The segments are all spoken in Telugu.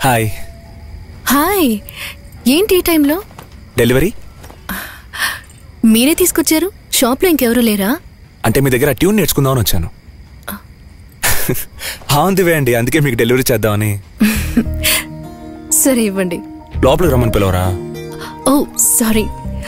హాయ్ హాయ్ ఏంటి ఈ టైంలో డెలివరీ మీరే తీసుకొచ్చారు షాప్లో ఇంకెవరూ లేరా అంటే మీ దగ్గర ట్యూన్ నేర్చుకుందామని వచ్చాను హా ఉంది వే అండి అందుకే మీకు డెలివరీ చేద్దామని సరే ఇవ్వండి లోపలికి రమ్మని పిలవరా oh sorry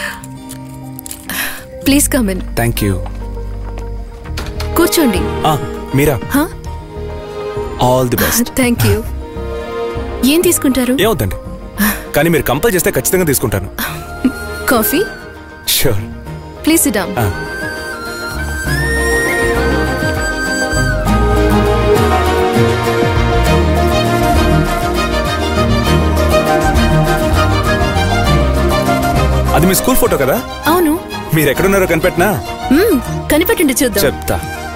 please come in thank you కూర్చోండి మీరా హా all the best thank you ఏం తీసుకుంటారు ఏమవుతండి కానీ మీరు కంపల్ చేస్తే ఖచ్చితంగా తీసుకుంటాను కాఫీ షూర్ ప్లీజ్ డౌన్ అది మీ స్కూల్ ఫోటో కదా అవును మీరు ఎక్కడున్నారో కనిపెట్టినా మ్మ్, కనిపెట్టండి చూద్దాం చెప్తా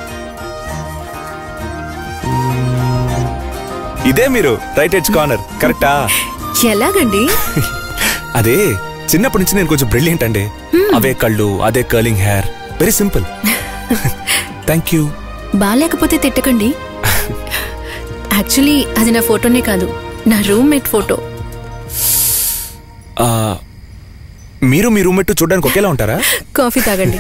ఇదే మీరు రైట్ ఎడ్జ్ కార్నర్ కరెక్టా ఎలాగండి అదే చిన్నప్పటి నుంచి నేను కొంచెం బ్రిలియంట్ అండి అవే కళ్ళు అదే curling hair very simple thank you బాగాలేకపోతే తిట్టకండి యాక్చువల్లీ అది నా ఫోటోనే కాదు నా రూమ్మేట్ ఫోటో మీరు మీ రూమ్మేట్ చూడడానికి ఒకేలా ఉంటారా కాఫీ తాగండి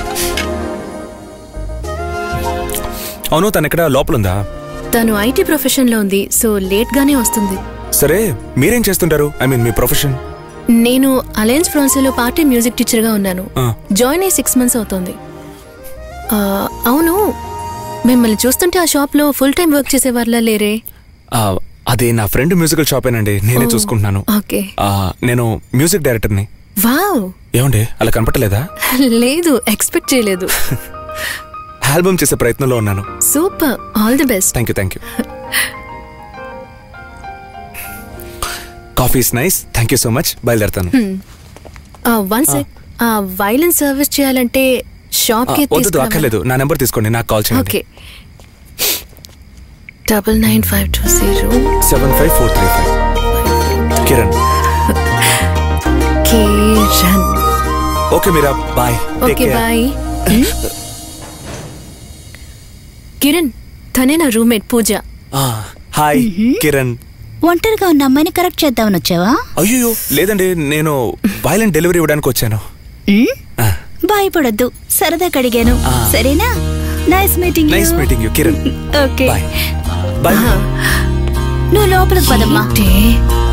అవును తను ఎక్కడ లోపల ఉందా తను ఐటీ ప్రొఫెషన్ లో ఉంది సో లేట్ గానే వస్తుంది సరే మీరేం చేస్తుంటారు ఐ మీన్ మీ ప్రొఫెషన్ నేను అలయన్స్ ఫ్రాన్సీలో పార్టీ మ్యూజిక్ టీచర్ గా ఉన్నాను ఆ. జాయిన్ అయ్యి సిక్స్ మంత్స్ అవుతోంది ఆ, అవును మిమ్మల్ని చూస్తుంటే ఆ షాప్ లో ఫుల్ టైం వర్క్ చేసేవాళ్ళ లేరే అదే నా ఫ్రెండ్ మ్యూజికల్ షాప్ ఏనండి నేనే ఓ. చూసుకుంటున్నాను ఓకే ఆ, నేను మ్యూజిక్ డైరెక్టర్ని వావ్ ఏమండి అలా కనపట్టలేదా లేదు ఎక్స్పెక్ట్ చేయలేదు ఆల్బమ్ చేసే ప్రయత్నంలో ఉన్నాను super all the best thank you thank you coffee is nice thank you so much బయలుదేరుతాను వన్ సెక్ వైలెన్స్ సర్వీస్ చేయాలంటే షాప్ కి ఆ, వద్దు అక్కర్లేదు నా నెంబర్ తీసుకోండి నాకు కాల్ చేయండి okay double nine five two zero seven five four three five Kiran Kiran okay Meera bye okay bye Kiran తనే నా రూమ్మేట్ పూజ హాయ్ కిరణ్ ఒంటరిగా ఉన్న అమ్మాయిని కరెక్ట్ చేద్దామని వచ్చావా అయ్యో లేదండి నేను వైలెంట్ డెలివరీ ఇవ్వడానికి వచ్చాను ఉమ్? భయపడొద్దు సరదా కడిగాను సరేనా nice meeting nice meeting you Kiran okay bye bye నువ్వు లోపలికి పదమ్మా ఏంటి?